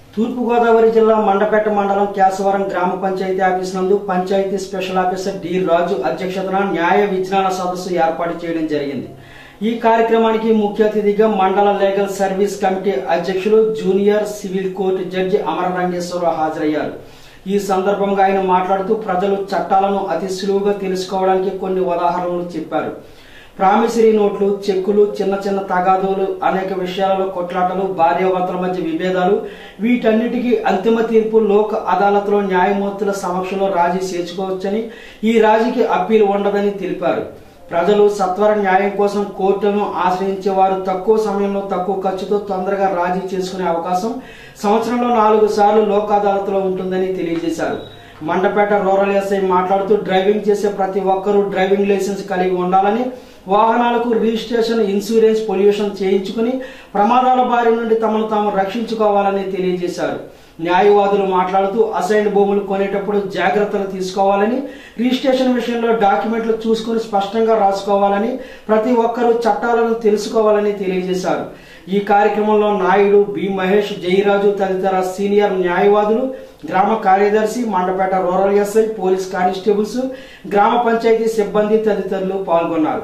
తూర్పుగోదావరి జిల్లా మండపేట మండలం కేశవరం గ్రామ పంచాయతీ ఆఫీస్ నందు panchayati special officer D Raju అధ్యక్షతన న్యాయ విజ్ఞాన సదస్సు ఏర్పాటు చేయడం జరిగింది ఈ కార్యక్రమానికి ముఖ్య అతిథిగా మండల లీగల్ సర్వీస్ కమిటీ అధ్యక్షులు junior civil court judge Amara Rangeswararao హాజరయ్యారు ఈ సందర్భంగా ఆయన మాట్లాడుతూ ప్రజలు చట్టాలను అతి సులువుగా తెలుసుకోవడానికి కొన్ని ఉదాహరణలు చెప్పారు ప్రామిసరీ నోట్లు చెక్కులు చిన్న చిన్న తగాదులు అనేక విషయాలలో కొట్లాటలు భార్యాభర్తల మధ్య విభేదాలు వీటన్నిటికీ అంతిమ తీర్పు లోక్ అదాలత్లో న్యాయమూర్తుల సమక్షంలో రాజీ చేర్చుకోవచ్చని ఈ రాజీకి అప్పీల్ ఉండదని తెలిపారు ప్రజలు సత్వర న్యాయం కోసం కోర్టులను ఆశ్రయించే వారు తక్కువ సమయంలో తక్కువ ఖర్చుతో తొందరగా రాజీ చేసుకునే అవకాశం సంవత్సరంలో నాలుగు సార్లు లోక్ అదాలత్లో ఉంటుందని తెలియజేశారు మండపేట రూరల్ ఎస్ఐ మాట్లాడుతూ డ్రైవింగ్ చేసే ప్రతి ఒక్కరూ డ్రైవింగ్ లైసెన్స్ కలిగి ఉండాలని వాహనాలకు రిజిస్ట్రేషన్ ఇన్సూరెన్స్ పొల్యూషన్ చేయించుకుని ప్రమాదాల బారి నుండి తమను తాము రక్షించుకోవాలని తెలియజేశారు న్యాయవాదులు మాట్లాడుతూ అసైన్ భూములు కొనేటప్పుడు జాగ్రత్తలు తీసుకోవాలని రిజిస్ట్రేషన్ విషయంలో డాక్యుమెంట్లు చూసుకుని స్పష్టంగా రాసుకోవాలని ప్రతి ఒక్కరూ చట్టాలను తెలుసుకోవాలని తెలియజేశారు ఈ కార్యక్రమంలో నాయుడు బి మహేష్ జయరాజు తదితర సీనియర్ న్యాయవాదులు గ్రామ కార్యదర్శి Mandapeta rural SI police constables గ్రామ పంచాయతీ సిబ్బంది తదితరులు పాల్గొన్నారు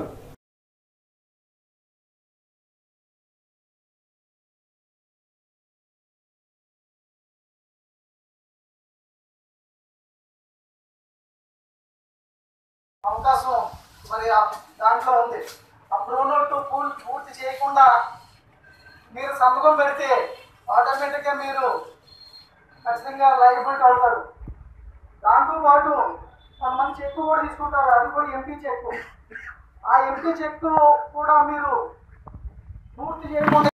అవకాశం మరి ఆ దాంట్లో ఉంది ఆ ప్రోనోట్ పూల్ పూర్తి చేయకుండా మీరు సంతకం పెడితే ఆటోమేటిక్గా మీరు ఖచ్చితంగా లైబిలిటీ అవుతారు దాంతో పాటు కొంతమంది చెక్ కూడా తీసుకుంటారు అది కూడా ఎంపీ చెక్ ఆ ఎంపీ చెక్ కూడా మీరు పూర్తి చేయకుండా